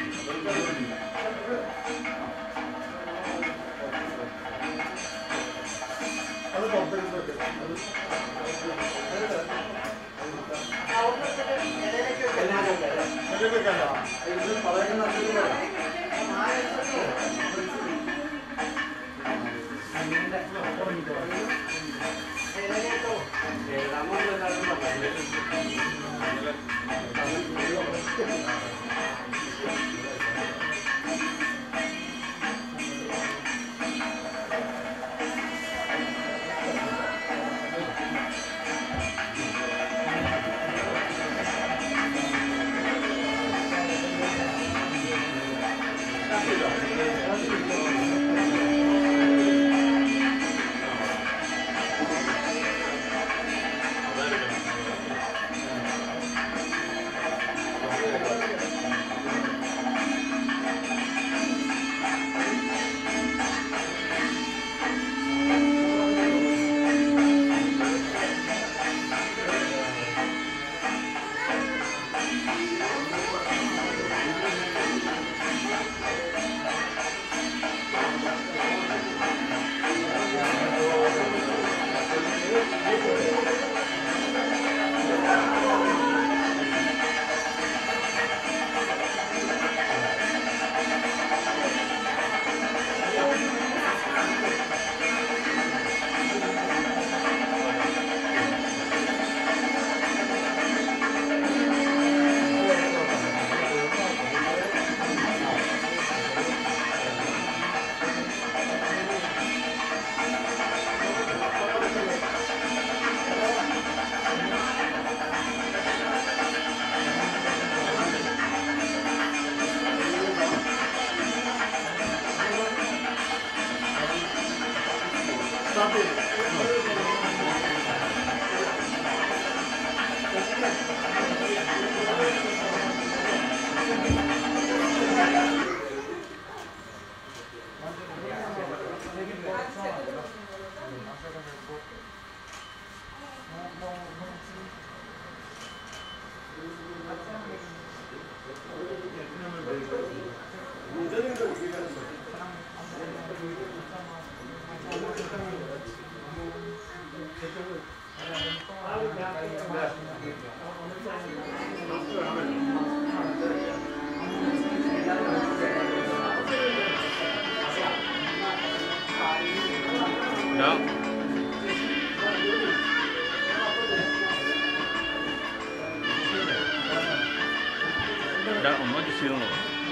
ഡാ ഡാ ഒന്ന് അഡ്ജസ്റ്റ് ചെയ്തോളൂ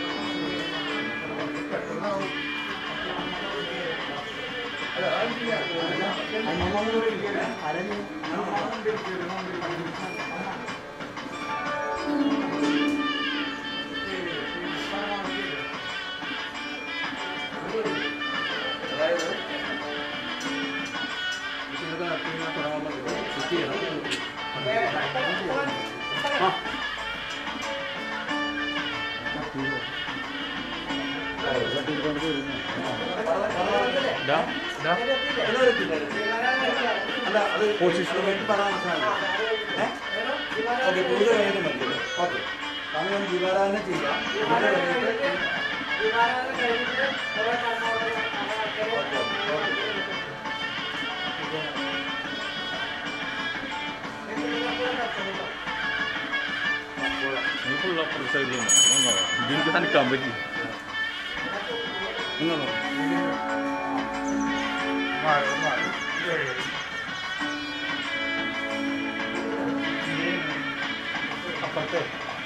ഡാ ഡാ സമയം ദിവാരാധന ചെയ്യാം ഇതിന്റെ വേണ്ടിയിട്ട് നീ ഫുൾ അപ്പുറത്ത് സൈഡ് ചെയ്യുന്നു ഇതിലേക്ക് നനക്കാൻ പറ്റി നിങ്ങളോ അപ്പുറത്തെ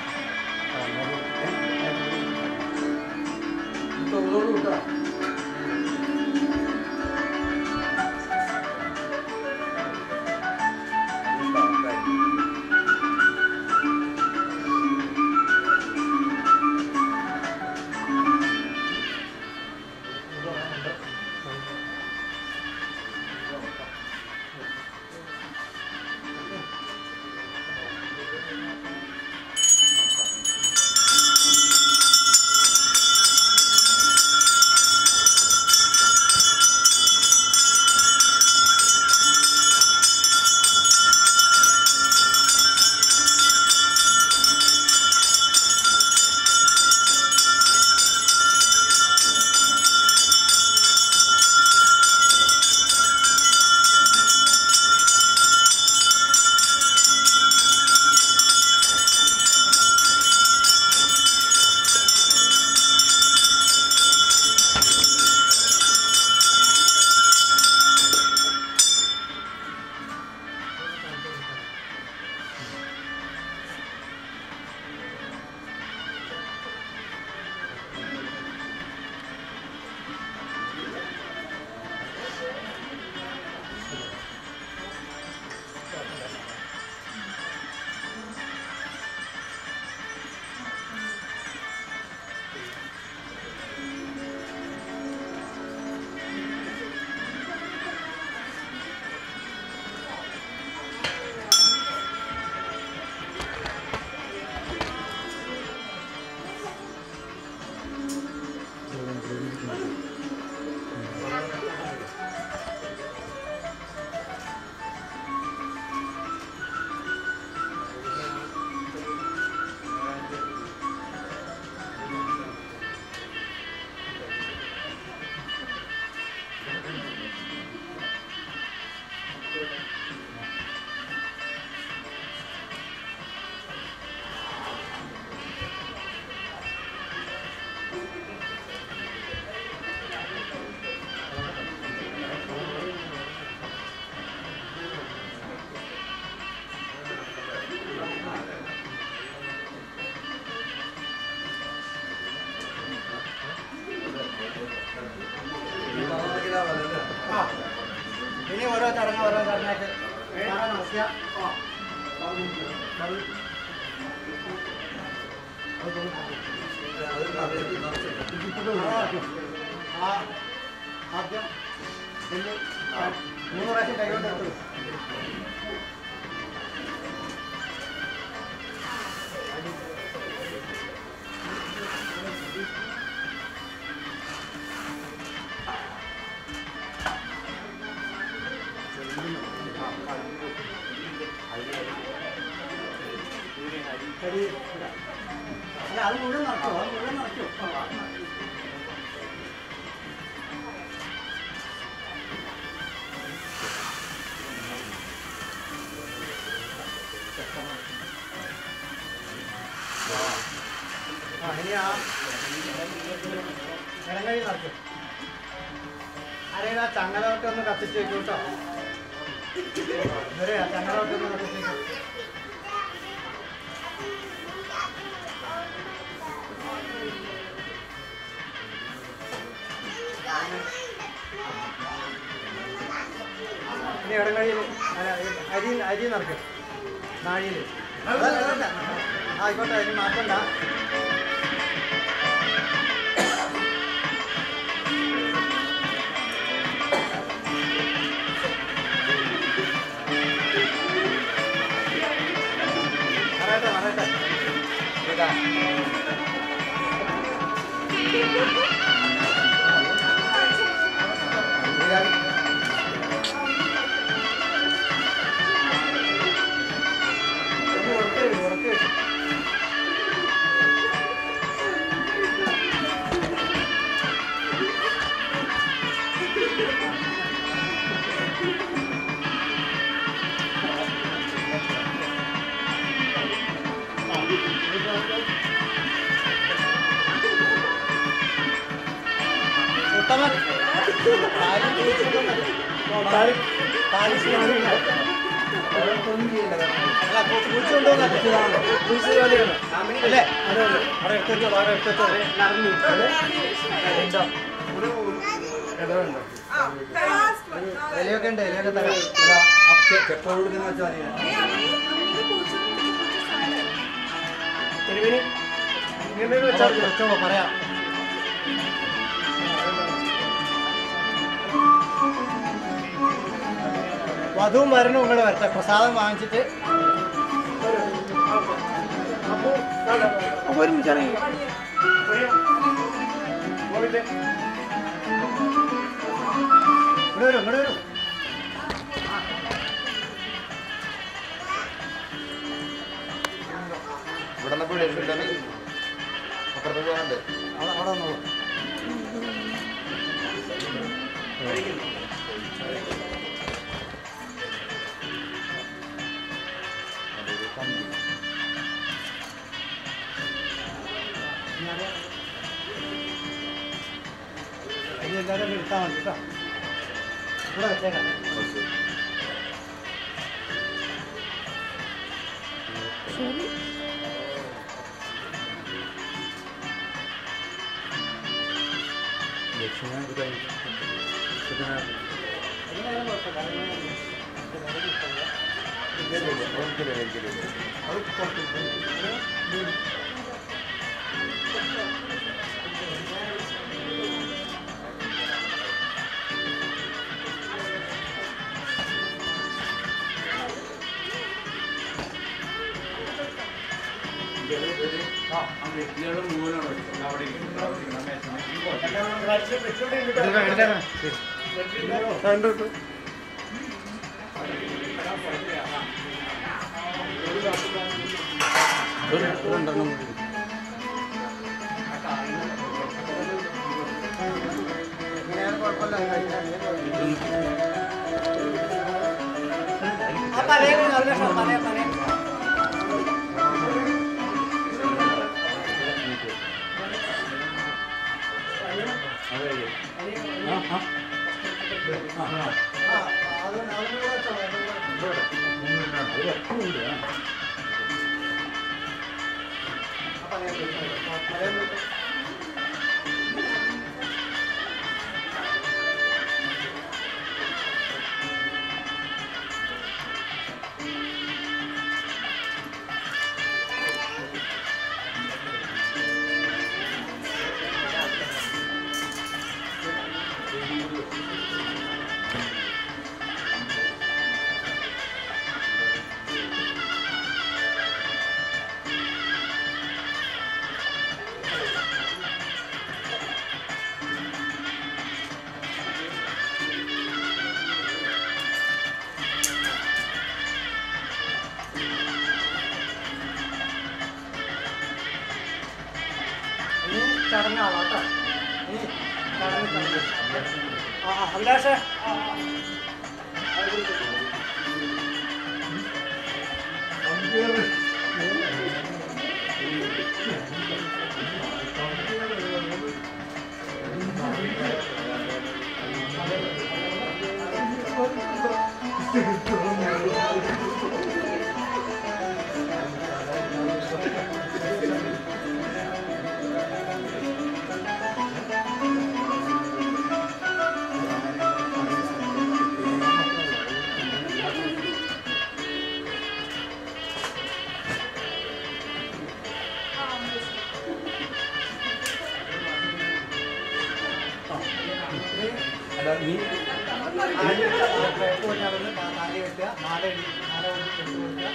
ഇപ്പൊ ഉള്ളോട് വിട്ടാ ആ ഇനി ഓരോ ചടങ്ങ് ഓരോ ചടങ്ങായിട്ട് മാറാൻ നമസ്കാരം ആ ആദ്യം നെല്ല് മൂന്ന് പ്രാവശ്യം കൈകൊണ്ട് എടുത്തു കരി അല്ല അത് മുഴുവൻ നടക്കോ അത് മുഴുവൻ നടക്കോ ആ ഇനി ആ ഇടങ്ങഴി നടക്കും ആരെങ്കിലും ആ ചങ്ങലോട്ട് ഒന്ന് കത്തിച്ച് വെക്കും കേട്ടോ ഇവരെ ആ ചങ്ങലോട്ട് ഒന്ന് കത്തിച്ച് വെക്കും ഇനി ഇടങ്ങഴിയിൽ അരി അരി നിറയ്ക്കും നാഴിയിൽ ആയിക്കോട്ടെ അതിന് മാറ്റണ്ട പറയട്ടെ പറയട്ടെ ഇതാ. ഇതാ. ഒന്ന് ഉറക്കെ ഇട്, ഉറക്കെ ഇട്. ഉത്തമൻ താലി താലി താലി അല്ല കുഴിച്ചുകൊണ്ടുവന്നല്ലേ കുഴിച്ചു ജോലിയാണ് അല്ലേ അതെ അതെ അവിടെ എടുത്തോ അവിടെ എടുത്തോ നടന്നു ഉണ്ടോ ഒരു ഇടമുണ്ടോ ഇലയൊക്കെ ഉണ്ട് ഇലയൊക്കെ തരാം എപ്പോഴും കൊടുക്കുന്ന വെച്ചാൽ തിരുവിന് വെച്ചോ വെച്ചോ പറയാം വധുവും വരനും ഇങ്ങോട്ട് വരട്ടെ പ്രസാദം വാങ്ങിച്ചിട്ട് ഇവിടെ വരും ഇങ്ങോട്ട് വരും ഇവിടെ നിന്ന് പിള്ളേരുണ്ടെങ്കിൽ അപ്പുറത്ത് പോകാനുണ്ട് അവിടെ അവിടെ വന്നോളൂ ഇനി എല്ലാവരും എടുത്താൽ മതി കേട്ടോ ഇവിടെ വെച്ചേക്കാം എങ്ങനെയായാലും കുഴപ്പമില്ല അതിന് ഒരിക്കലും ഒരിക്കലും അത് പുറത്ത് വ്യക്തികളും മുഴുവനാണ് വെച്ചത്. അവിടെ ഇരിക്കുന്നത്. അവിടെ ഇരിക്കുന്ന മേശമേ. എടുത്തേക്കാം എടുത്തേക്കാം കണ്ടു കിട്ടും എങ്ങനെയാലും കുഴപ്പമില്ല ആ തലയിൽ നല്ല തലേ തലേ ആ അത് അതും കൂടെ വെച്ചോ അതും കൂടെ ആ തലയിൽ വെച്ചോ. ആ തലയിൽ വെച്ചോ. ചടങ്ങാവാം കേട്ടോ ഇനി ചടങ്ങ് ചടങ്ങ് ആ ആ, അഭിലാഷേ ആ, ആ. താലി കെട്ടുക മാല ഇടി- മാല കൊണ്ട് കെട്ടി കൊടുക്കുക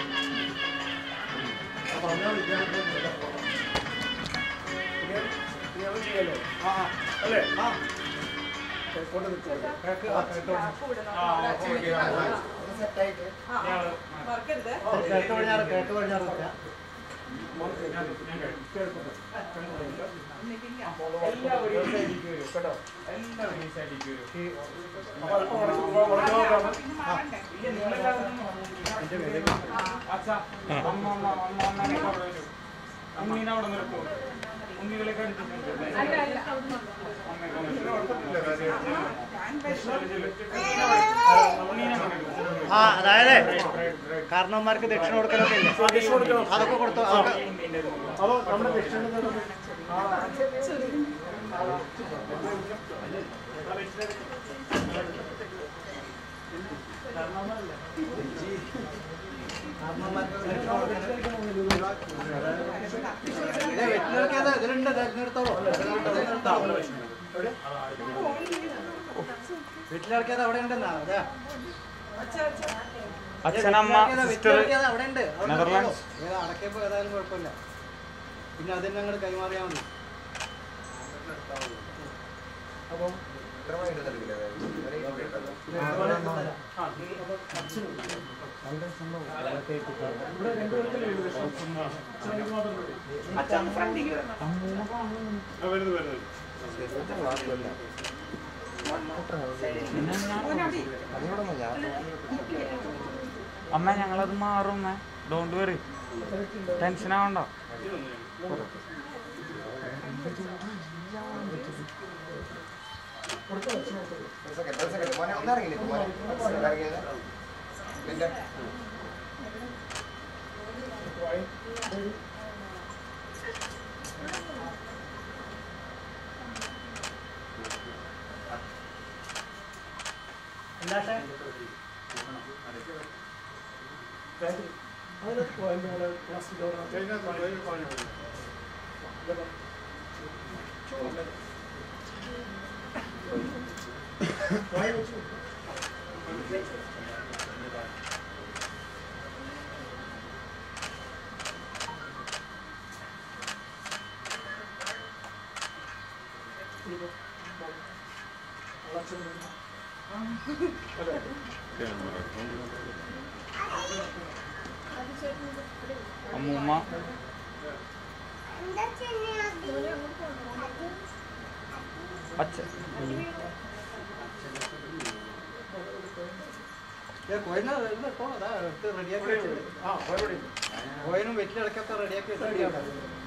ആ ആ അല്ലേ ആ കൊണ്ട് നിൽക്കുക കിഴക്ക് ആ കിഴക്ക് സെറ്റായിട്ട് മറക്കരുത് കിഴക്ക് പടിഞ്ഞാറ് കിഴക്ക് പടിഞ്ഞാറ് നിൽക്കുക എല്ലാവരും ഈ സൈഡിലേക്ക് വരും കേട്ടോ എല്ലാവരും ഈ സൈഡിലേക്ക് വരും ഈ അപ്പൊ അല്പം ഉടച്ചു ഉടച്ചു പിന്നെ മാറണ്ടേ ഇല്ല നിങ്ങളെല്ലാവരും അച്ഛാ അമ്മ അമ്മ അമ്മ അമ്മനെ അവിടെ വരൂ ഉണ്ണീനെ അവിടെ നിർത്തും ഉണ്ണികളെ കടിച്ചിട്ടുണ്ട് അല്ല അല്ല ഉണ്ണീനെ കണ്ടിട്ടു ആ അതായത് കാരണവന്മാർക്ക് ദക്ഷിണ കൊടുക്കലൊക്കെ ഇല്ലേ അതൊക്കെ കൊടുത്തു അതൊക്കെ അപ്പോൾ നമ്മുടെ ദക്ഷിണ കാരണവന്മാർക്ക് ദക്ഷിണ കൊടുക്കല് വെറ്റിലൊക്കെ അത് ഇതിലുണ്ട് തെരഞ്ഞെടുത്തോളൂ വീട്ടിലിറക്കിയത് അവിടെ ഉണ്ടെന്നാ അതെ അച്ഛനമ്മ സിസ്റ്റർ വീട്ടിലിറക്കിയത് അവിടെ ഉണ്ട് അവിടെ നെതർലാൻഡ്സ്. നിർത്തിക്കോളൂ. ഏതാ അടക്കപ്പോ ഏതായാലും കുഴപ്പമില്ല പിന്നെ അതിന് അങ്ങോട്ട് കൈമാറിയാൽ മതി അപ്പം ഇത്രമായിട്ട് നൽകില്ല അച്ഛൻ ഫ്രണ്ടിലേക്ക് വരണം അതിനോടൊന്നും ഞാൻ അമ്മ ഞങ്ങളത് മാറും അമ്മ ഡോണ്ട് വറി ടെൻഷൻ ആവണ്ട ഒരു സെക്കൻഡ് ഒരു സെക്കൻഡ് മോനെ ഒന്ന് ഇറങ്ങി നിൽക്കും മോനെ ഇറങ്ങിയത് പിന്നെ എന്താ അമ്മൂമ്മ അച്ഛൻ കോയിനും വെറ്റിലടക്കൊക്കെ റെഡിയാക്കി വെച്ചിരിക്കുകയാണ്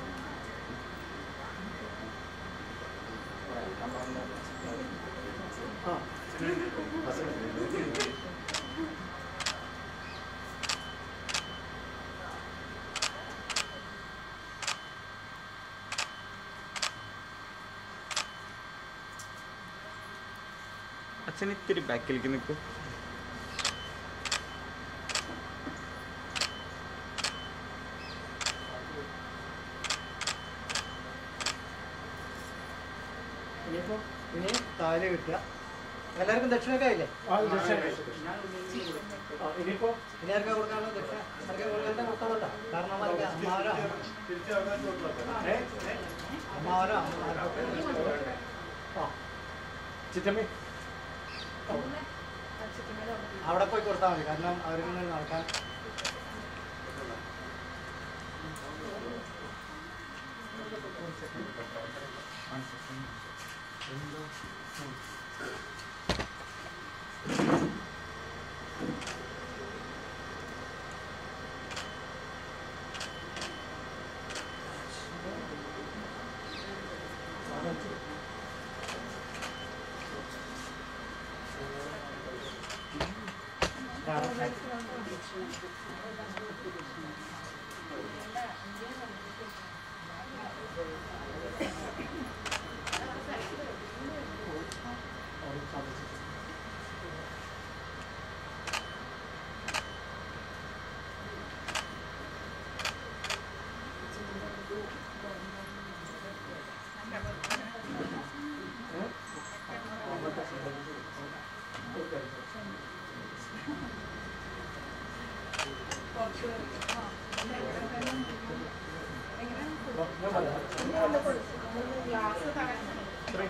അച്ഛൻ ഇത്തിരി ബാക്കിലേക്ക് നിൽക്കും ഇനിയിപ്പോ ഇനി താലി കിട്ടുക എല്ലാവർക്കും ദക്ഷിണൊക്കെ ആയില്ലേ ഇനിയിപ്പോ ഇനി ആർക്കാ കൊടുക്കാനുള്ള ദക്ഷിണ ആർക്കാ കൊടുക്കാൻ്റെ കൊടുത്തോളട്ടോ കാരണം അവർക്ക് അമ്മാവരോ അമ്മാവരോ അമ്മമാർക്കൊക്കെ ചിറ്റമ്മേ അവിടെ പോയി കൊടുത്താൽ മതി കാരണം അവരിങ്ങനെ നടക്കാൻ ഗ്ലാസ് തകർന്നു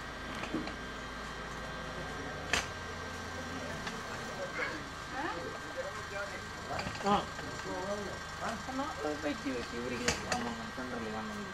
വെച്ച് വെച്ച് ഇവിടെ സെൻട്രൽ വന്നു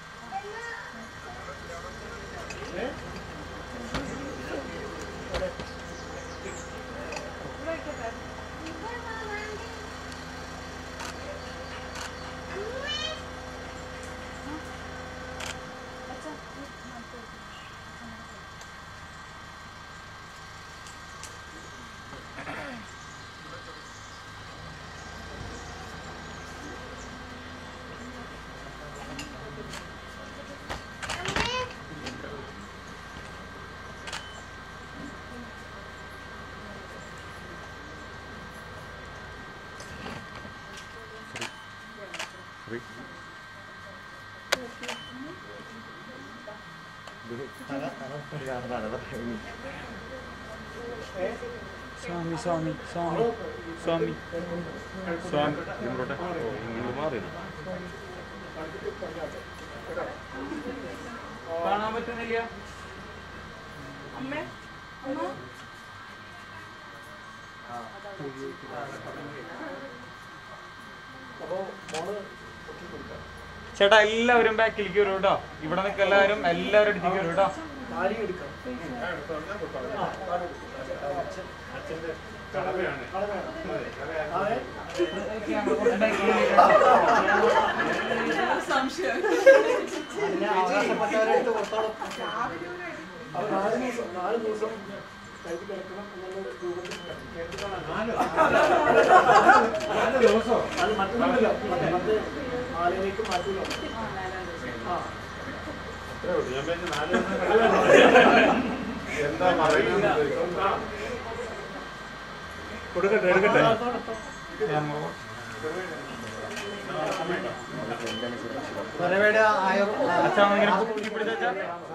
സ്വാമി സ്വാമി സ്വാമി സ്വാമി സ്വാമി ഇങ്ങോട്ടെ ഓ ഇങ്ങോട്ട് മാറി കാണാൻ പറ്റുന്നില്ല അമ്മേ അമ്മ അപ്പോ മോള് പൊക്കി കൊടുക്കാം ചേട്ടാ എല്ലാവരും ബാക്കിലേക്ക് വരും കേട്ടോ ഇവിടെ നിൽക്കുക എല്ലാവരും എല്ലാവരും അടുത്തേക്ക് വരും കേട്ടോ താലി എടുക്കണം ആ, താലി എടുക്കണം. കടമയാണ്. അതെ. സംശയം അതിനെ അവകാശപ്പെട്ടവരെടുത്ത് കൊടുത്തോളും. അവർ നാല് ദിവസം നാല് ദിവസം കരുതി കിടക്കണം എന്നുള്ള രൂപത്തിൽ അത് മറ്റൊന്നുമില്ല മറ്റേ മറ്റേ ആലയിലേക്ക് മാറ്റില്ല ആ കൊടുക്കട്ടെ എടുക്കട്ടെ വരവേടെ ആയോ അച്ഛാ ഇങ്ങനെ പൊക്കി പിടിച്ചാ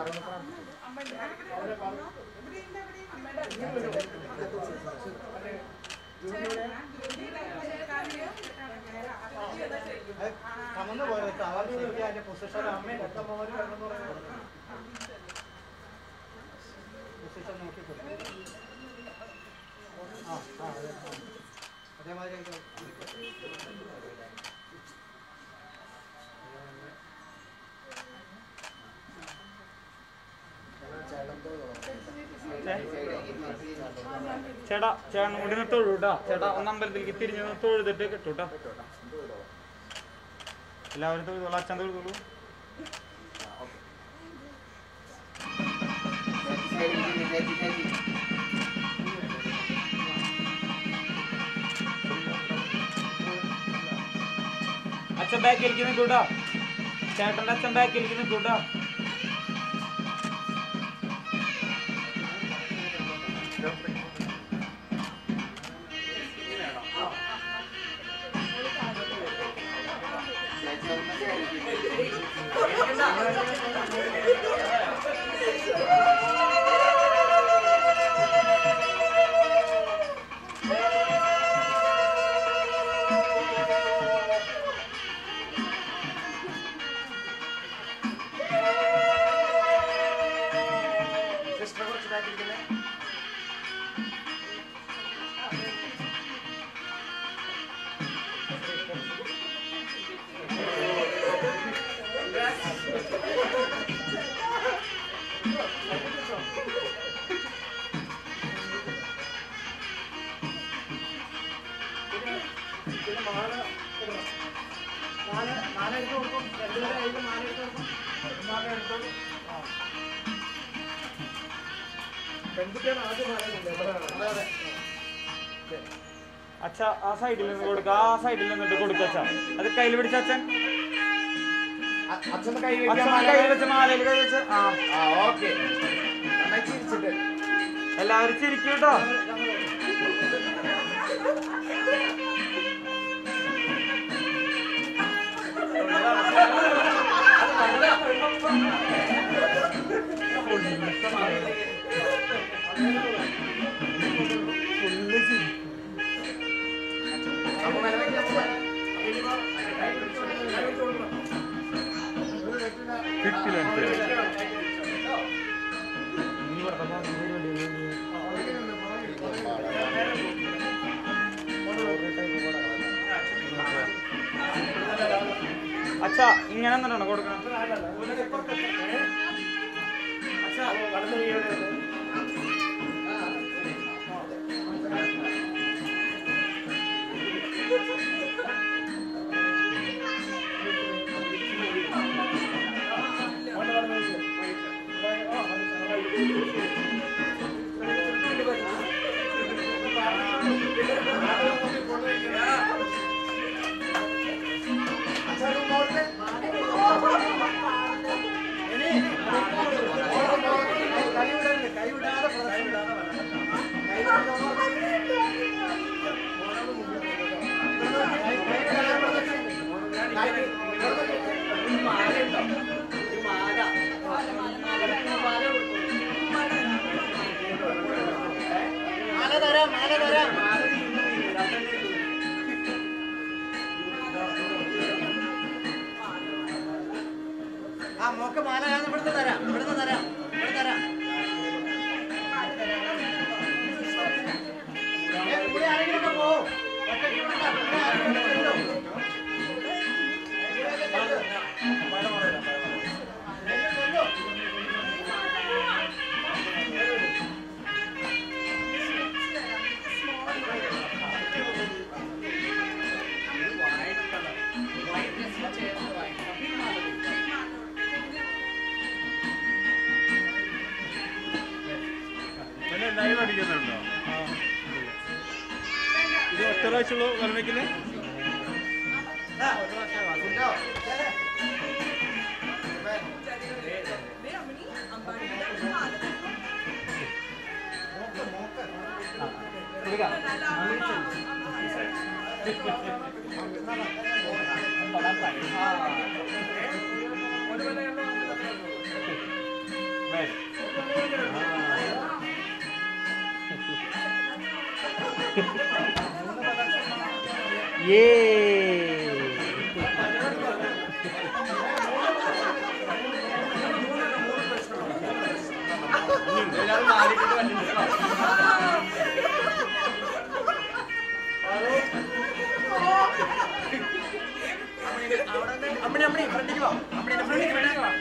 കമന്ന് പോയത് അവർ ശരിക്കും അതിന്റെ പൊസിഷൻ അമ്മയും രക്തമ്മമാര് കിടന്നു പൊസിഷൻ നോക്കി കൊടുക്കും. ആ ആ അതെ ആ. അതേമാതിരി ഇത് ചേട്ടാ ചേട്ടൻ കൂടി നിന്ന് തൊഴു കേട്ടോ ചേട്ടാ ഒന്ന് അമ്പലത്തിലേക്ക് തിരിഞ്ഞ് നിന്ന് തൊഴുതിട്ട് കിട്ടു കേട്ടോ എല്ലാവരും തൊഴുതോളൂ അച്ഛൻ തൊഴുതോളൂ അച്ഛൻ ബാക്കിലേക്ക് നിൽക്കൂട്ടോ ചേട്ടൻ്റെ അച്ഛൻ ബാക്കിലേക്ക് നിൽക്കൂട്ടോ സിസ്റ്റർ കുറച്ച് ബാക്കിരിക്കുന്നേ ആ പെൺകുട്ടിയാണ് ആദ്യം മാല കൊണ്ടുവരുന്നത്. അച്ഛ ആ സൈഡിൽ നിന്ന് കൊടുക്ക ആ സൈഡിൽ നിന്നിട്ട് കൊടുക്ക അച്ഛ അത് കയ്യിൽ പിടിച്ച അച്ഛൻ അച്ഛൻ കൈ അച്ഛൻ വെക്കാൻ കയ്യിൽ വെച്ച് മാലയിൽ കൈ വെച്ച് ആ ആ ഓക്കെ നന്നായി ചിരിച്ചിട്ട് എല്ലാവരും ചിരിക്കും കേട്ടോ അപ്പൊ വില വെക്കാൻ കിട്ടില്ല അച്ഛ ഇങ്ങനെ തന്നെയാണോ കൊടുക്കണം അച്ഛ കടന്നു വീഴുന്നത്. കൊണ്ട് കടന്നു വീഴുന്നത്. ആ, ആ മോക്ക് മാല ഞാൻ ഇവിടുന്ന് തരാം ഇവിടുന്ന് തരാം ഇവിടെ തരാം ഏ, ഇവിടെ ആരെങ്കിലുമൊക്കെ പോവും ഒറ്റയ്ക്ക് ഇവിടെ ഇല്ല. ഇവിടെ ആരെങ്കിലുമൊക്കെ ചെല്ലും. പിന്നെ ലൈവ് അടിക്കുന്നുണ്ടോ ഇത് ഒറ്റ പ്രാവശ്യമുള്ളൂ കലമയ്ക്കില്ലേ ഉണ്ടോ? അമ്മണി അമ്മണി ഫ്രണ്ടിക്ക് വാ അമ്മണി ഫ്രണ്ടിക്ക് ഫ്രണ്ടിക്ക് വാ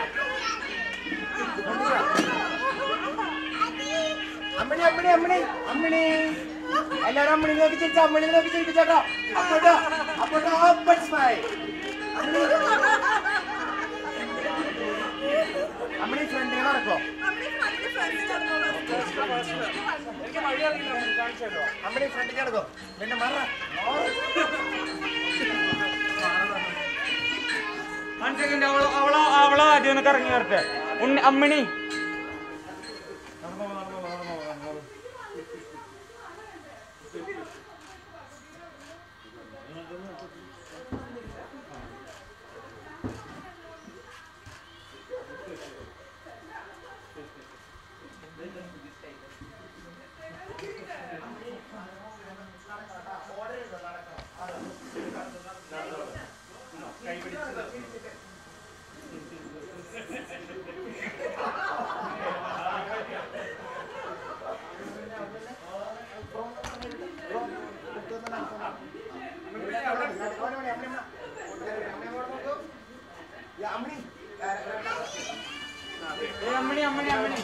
അമ്മിണി അമ്മിണി അമ്മിണി അമ്മിണി എല്ലാരും അമ്മിണി നോക്കി ചിരിച്ച അമ്മിണി നോക്കി ചിരിപ്പിച്ചേട്ടോ അപ്പോട്ടോ അപ്പോട്ടോ ഓപ്പൺ സ്മൈൽ അമ്മിണി ഫ്രണ്ടിൽ നടക്കോ അമ്മിണി ഫ്രണ്ടിൽ നടക്കോ പിന്നെ മറ വൺ സെക്കൻഡ് അവളോ അവളോ അവളോ ആദ്യം ഒന്ന് കറങ്ങി വരട്ടെ ഉണ്ണി അമ്മിണി അമ്മിണി ഏയ് അമ്മിണി അമ്മിണി അമ്മിണി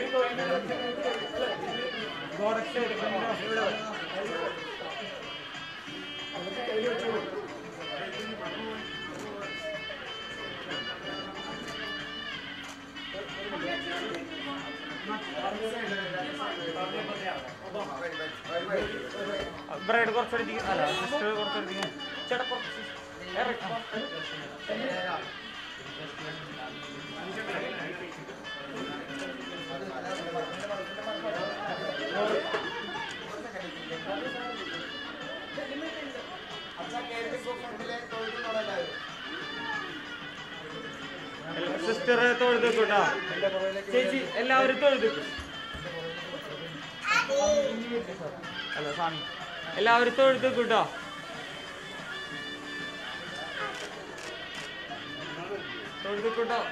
ബ്രൈഡ് കുറച്ചടിക്കും അല്ല സിസ്റ്റർ കുറച്ചടിക്കും ചേട്ടാ കുറച്ച് ഏറെ സിസ്റ്ററെ തൊഴുതേക്കൂട്ടാ ചേച്ചി എല്ലാവരും തൊഴുതേക്കും അല്ല സ്വാമി എല്ലാവരും തൊഴുതേക്കൂട്ടോ തൊഴുതേക്കൂട്ടോ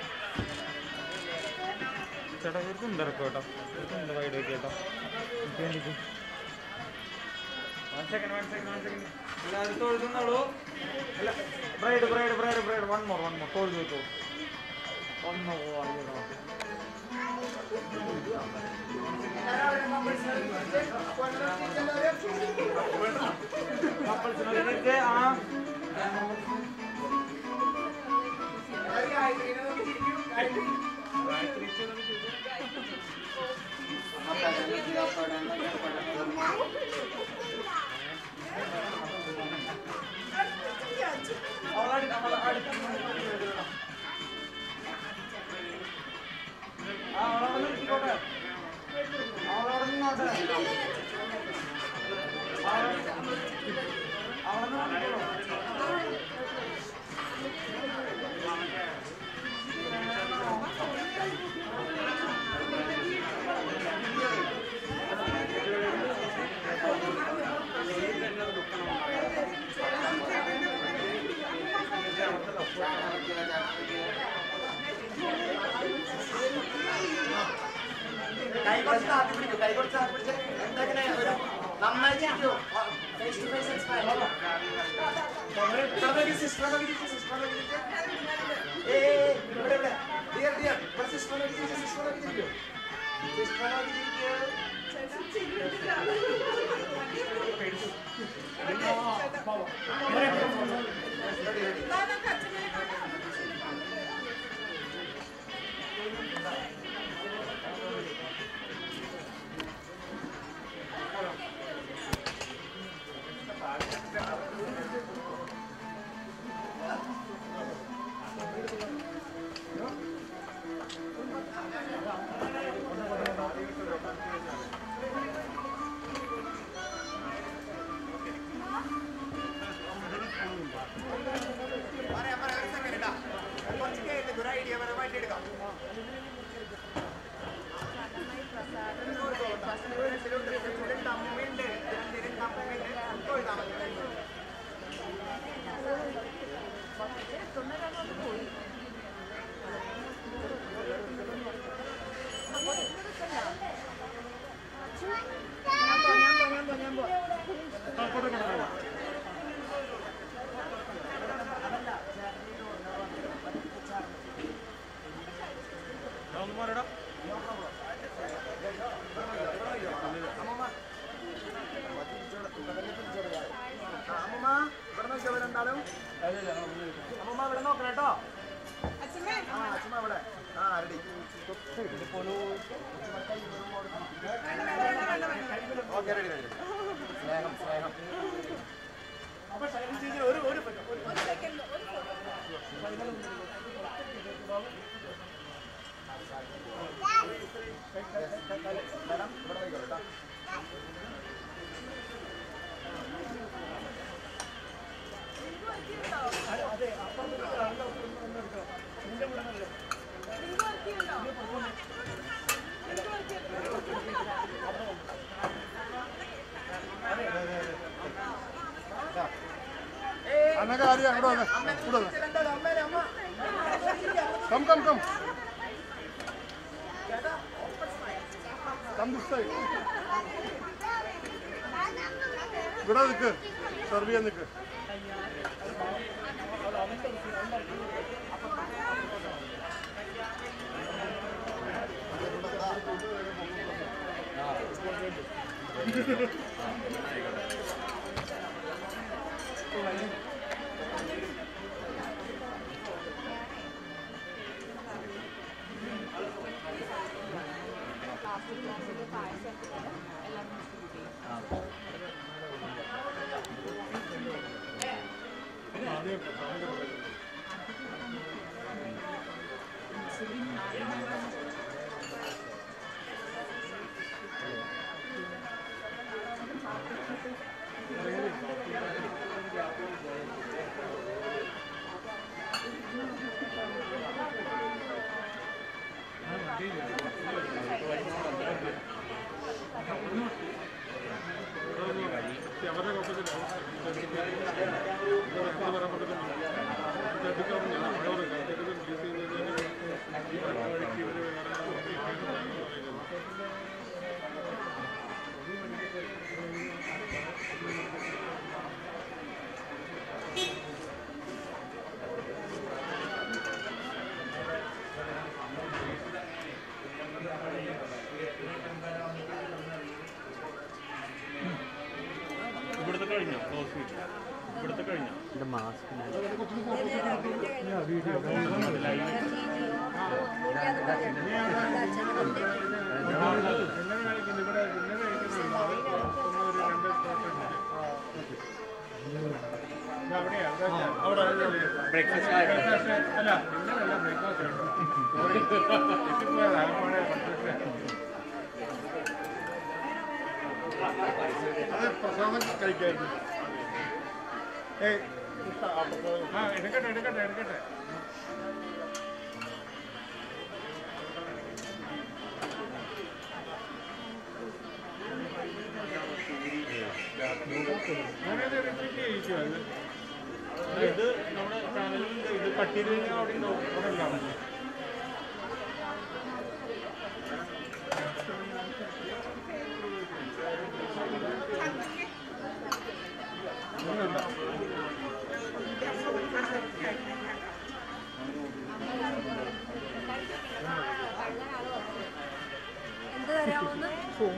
ചേട്ടാ ഒരു തുണ്ടറക്കോ കേട്ടോ ഒരു തുണ്ട് വൈഡ് വെക്ക് കേട്ടോ എനിക്ക് വേണ്ടിയിട്ട് one second one second one second എല്ലാവരും തൊഴുതുന്നോളൂ അല്ല bride bride bride bride one more one more തൊഴുത് വെക്കോ ഒന്ന് പോവാ കപ്പൽസിനൊക്കെ ആ അവളടി അവളെ അടുത്ത് ആ അവളവിടെ നിർത്തിക്കോട്ടെ അവളവിടെ നിന്നോട്ടെ അവിടെ നിർത്തിക്കോളൂ കൈ കുറച്ച് താത്തി പിടിക്കും കൈ കുറച്ച് താത്തി പിടിച്ച് എന്താ ഇങ്ങനെ ഒരു നന്നായി ചിരിക്കോ face to face expire sister sister ഏ ഇവിടെ ഇവിടെ ഡിയർ ഡിയർ ഇവിടെ സിസ്റ്റർ സിസ്റ്റർ ചിരിക്കോ സിസ്റ്റർ ചിരിക്കോ പറയാം പറയാം ഒരു സെക്കൻഡ് ഇടാം കുറച്ച് കേട്ടിട്ട് ഒരു ഐഡിയ പരമായിട്ട് എടുക്കാം തമ്മിണ്ട് തമ്മിണ്ട് തൊഴുതാൽ മതി ഒന്ന് മാറടാ അമ്മമ്മ ഇവിടെ നോക്കിയോ രണ്ടാളും അമ്മമ്മ ഇവിടെ നോക്കണം കേട്ടോ ആ അച്ഛമ്മ ഇവിടെ ആ റെഡി ഓക്കെ റെഡി റെഡി സ്നേഹം സ്നേഹം ഒരു ഒരു മാഡം ഇവിടെ നോക്കിയോ കേട്ടോ അന്നൊക്കെ ആദ്യം അങ്ങോട്ട് വന്നേ ഇവിടെ വന്നേ രണ്ടാളും അമ്മേനെ അമ്മ come come come come this side ഇവിടെ നിൽക്ക് സെർവ് ചെയ്യാൻ നിൽക്ക് ആ ഇവിടുത്തെ കഴിഞ്ഞോ ക്ലോസ് ഇവിടുത്തെ കഴിഞ്ഞോ ബ്രേക്ക്ഫാസ്റ്റ് അല്ല ഇന്നലല്ല ബ്രേക്ക്ഫാസ്റ്റ് അത് പ്രസാദം കഴിക്കായിരുന്നു ഏയ് ആ എടുക്കട്ടെ എടുക്കട്ടെ എടുക്കട്ടെ ഞാനത് റിപ്പീറ്റ് ചെയ്യിച്ചു അത് ഇത് നമ്മുടെ ചാനലിൽ ഇത് പട്ടിയിൽ അവിടെ ഉണ്ടാവും അവിടെ ഉണ്ടാവും എന്ത് തരാമോന്ന്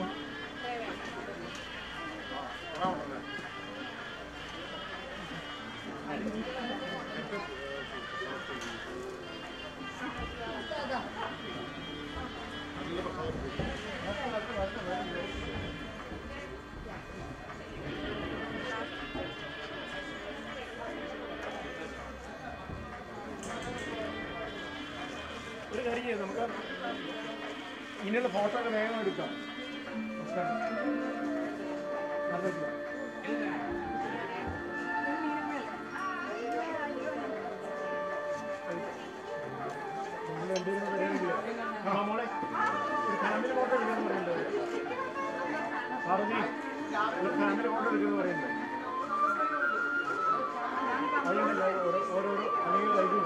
ഒരു കാര്യം ചെയ്യാം നമുക്ക് ഇനിയുള്ള ഫോട്ടോ ഒക്കെ വേഗം എടുക്കാം നടന്നിട്ടില്ല. നിങ്ങൾ എന്തെങ്കിലും പരിപാടിയില്ല. ആ, മോളെ ഒരു ഫാമിലി ഫോട്ടോ എടുക്കാന്ന് പറയുന്നത് പറഞ്ഞു ഒരു ഫാമിലി ഫോട്ടോ എടുക്കുന്നു പറയുന്നത് അതുകൊണ്ടല്ല ഓരോ ഓരോരോ അല്ലെങ്കിൽ വൈകും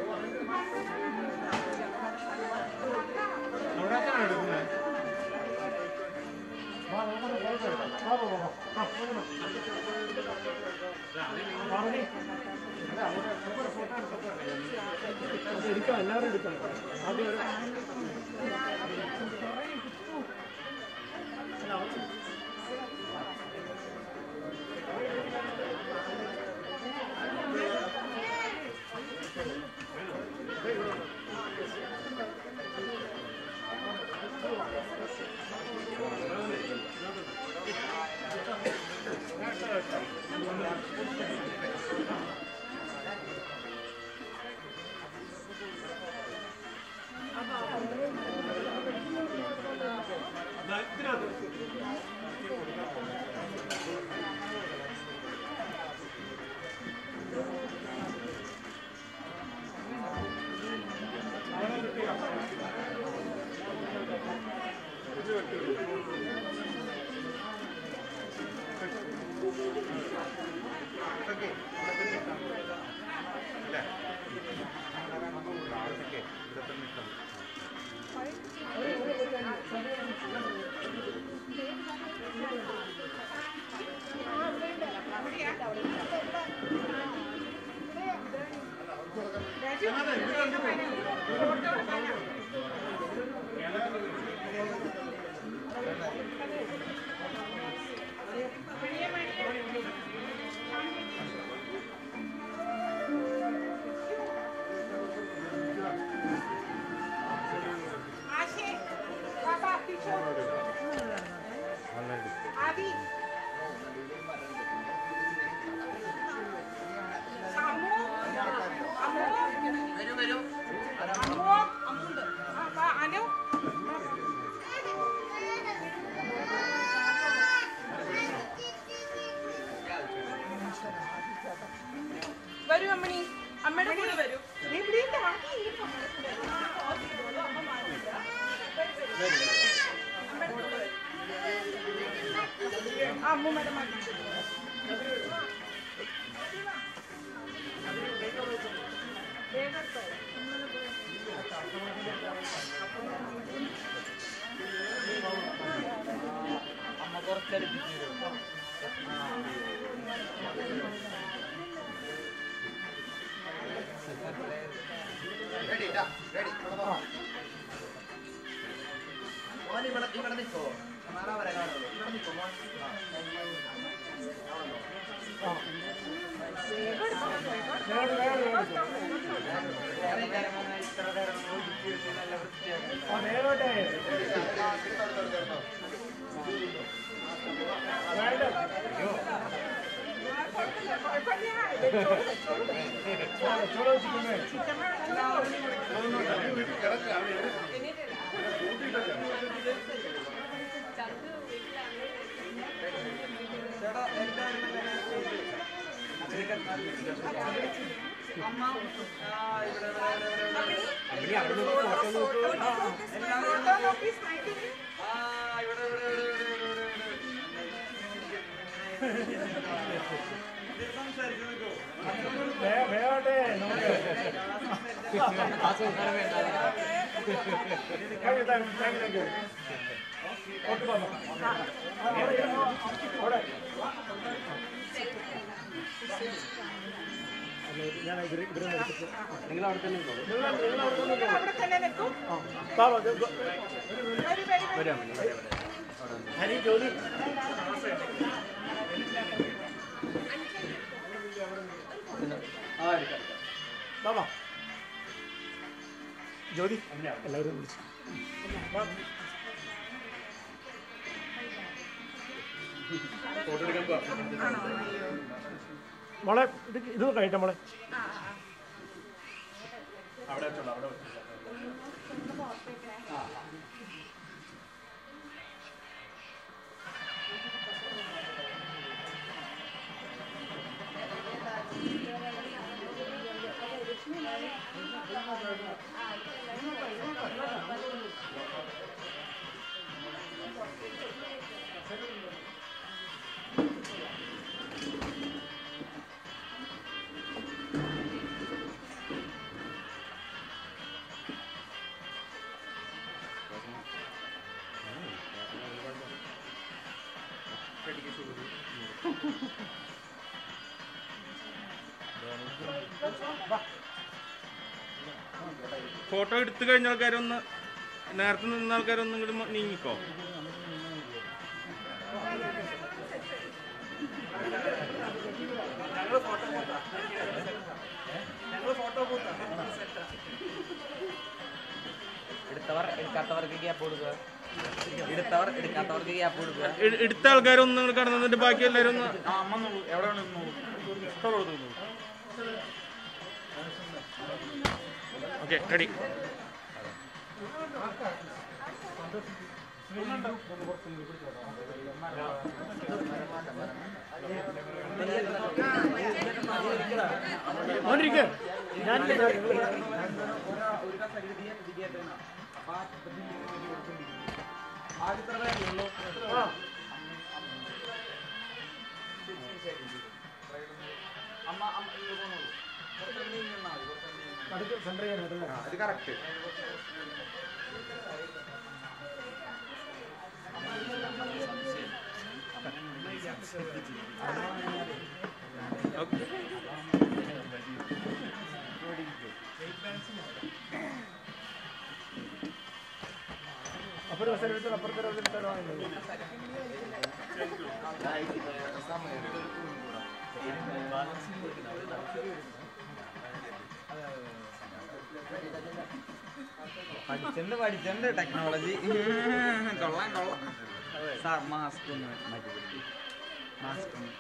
അവിടെ വെച്ചാണ് എടുക്കുന്നത് വാ, നമുക്കൊന്ന് ഫോട്ടോ എടുക്കാം. വാ, വാ, വാ, വാ. ആ, പോകണം. പാർവതി. അല്ല, അവിടെ നമുക്കൊരു ഫോട്ടോ എടുക്കാം. അത് എടുക്കാം എല്ലാവരും എടുക്കാം ആദ്യം ഒരു അമ്മൂമ്മയുടെ മകൻ വേഗം വേഗം വേഗം എടുത്തോ. ആ നേരോട്ടെ വേണ്ട ചോള വെച്ചിട്ടുണ്ടേ വേ- വേഗോട്ടെ നമുക്ക് thank you thank you thank you thank you okay ബാബा അവിടെ അല്ല, ഞാൻ ഇവരെ ഇവരെ എടുത്തിട്ട് നിങ്ങൾ അവിടെ തന്നെ നിന്നോളൂ. നിങ്ങൾ നിങ്ങൾ അവിടെ തന്നെ നിന്നോളൂ. അവിടെ തന്നെ നിൽക്കും ആ. ബാബാ, ഇത് ഇത് വരൂ വരൂ ഹരി ജോലി ബാബാ ജ്യോതി എല്ലാവരും വിളിച്ചു വാ. മോളെ ഇത് ഇത് കഴിയട്ടെ മോളെ അവിടെ വെച്ചോളൂ അവിടെ വെച്ചോളൂ ഫോട്ടോ എടുത്തു കഴിഞ്ഞ ആൾക്കാരൊന്ന് നേരത്തെ നിന്ന ആൾക്കാരൊന്നും ഇങ്ങോട്ട് നീങ്ങിക്കോ എടുത്തവർ എടുക്കാത്തവർക്ക് ഗ്യാപ്പ് കൊടുക്കുക എടുത്തവർ എടുക്കാത്തവർക്ക് ഗ്യാപ്പ് കൊടുക്കുക എ- എടുത്ത ആൾക്കാരൊന്നും ഇങ്ങോട്ട് കടന്നു നിന്നിട്ട് ബാക്കി എല്ലാവരും ഒന്ന് ആ അമ്മ നോക്കൂ എവിടെ വേണമെങ്കിലും നോക്കൂ ഇഷ്ടമുള്ളത് നോക്കൂ ഓക്കെ റെഡി മോനിരിക്ക് ഞാൻ ആ അമ്മ അമ്മ ഇങ്ങ് പോന്നോളൂ. കുറച്ചൊന്ന് നീങ്ങി നിന്നാ മതി, കുറച്ചൊന്ന് നീങ്ങി നിന്നാ അടുത്ത് സെൻറ്റർ ചെയ്യാനായിട്ടല്ലേ മതി. ഇത് കറക്റ്റ് ഓക്കെ അപ്പുറം അവസരം എടുത്താൽ അപ്പുറത്തെ അവസരം എടുത്താലോ പഠിച്ചിട്ടുണ്ട് പഠിച്ചിട്ടുണ്ട് ടെക്നോളജി കൊള്ളാം കൊള്ളാം സാർ മാസ്ക് ഒന്ന് മാറ്റി പിടിക്കും മാസ്ക് ഒന്ന്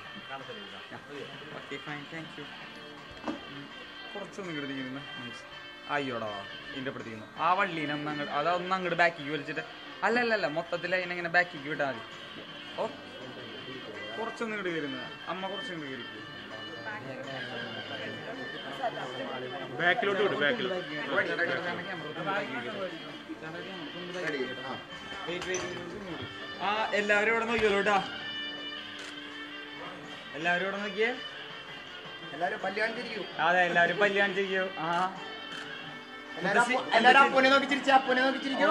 ഓക്കെ ഫൈൻ താങ്ക് യു കുറച്ചൊന്നും ഇങ്ങോട്ട് നീങ്ങുന്നു അയ്യോടാ ഇതിൻ്റെ അപ്പുറത്തേക്കുന്നു ആ വള്ളീനെ ഒന്ന് അങ്ങോട്ട് അതൊന്ന് അങ്ങോട്ട് ബാക്കിക്ക് വലിച്ചിട്ട് അല്ല അല്ല അല്ല മൊത്തത്തിൽ അതിനെങ്ങനെ ബാക്കിക്ക് വിട്ടാൽ മതി ഓ കുറച്ചൊന്നും ഇങ്ങോട്ട് കയറുന്നത് അമ്മ കുറച്ചും ഇങ്ങോട്ട് കയറി ബാക്കിലോട്ട് വിടും ബാക്കിലോട്ട് ആ എല്ലാവരും ഇവിടെ നോക്കിയോളൂട്ടാ എല്ലാവരും ഇവിടെ നോക്കിയേ എല്ലാരും പല്ല് കാണിച്ചിരിക്കൂ അതെ എല്ലാവരും പല്ല് കാണിച്ചിരിക്കോ ആ എല്ലാരും അപ്പു- എല്ലാരും അപ്പുനെ നോക്കി ചിരിച്ചു അപ്പുനെ നോക്കി ചിരിക്കൂ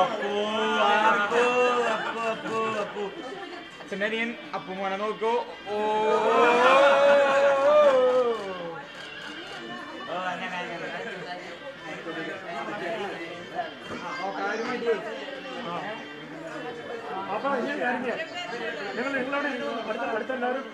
അച്ഛൻ്റെ അനിയൻ അപ്പുമോനെ നോക്കൂ ഓ ഓ, അങ്ങനെ, അങ്ങനെ. അപ്പൊ ഇനി കാര്യം ചെയ്യാം. നിങ്ങൾ നിങ്ങളവിടെ ഇരുന്നോ. അടുത്ത അടുത്ത എല്ലാവരും